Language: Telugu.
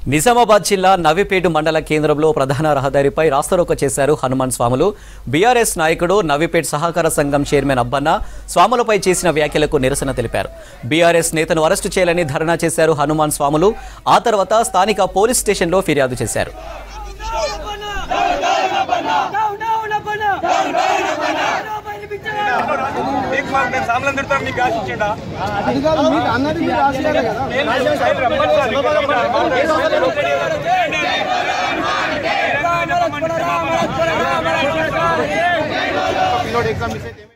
నిజామాబాద్ జిల్లా నవిపేట మండల కేంద్రంలో ప్రధాన రహదారిపై రాస్తారోక చేశారు హనుమాన్ స్వాములు బీఆర్ఎస్ నాయకుడు నవిపేట్ సహకార సంఘం చైర్మన్ అబ్బన్న స్వాములపై చేసిన వ్యాఖ్యలకు నిరసన తెలిపారు బీఆర్ఎస్ నేతను అరెస్టు చేయాలని ధర్నా చేశారు హనుమాన్ స్వాములు ఆ తర్వాత స్థానిక పోలీస్ స్టేషన్లో ఫిర్యాదు చేశారు మీకు మాకు నేను సామాన్లు తిడతాను మీకు ఆశ ఇచ్చిండా అది కాదు మీకు అన్నది మీరు రాసినారు కదా నేను సైడ్ రమ్మని సార్ ఇక్కడ పిల్లోడు ఎగ్జామ్ మిస్ అయితే ఏమి-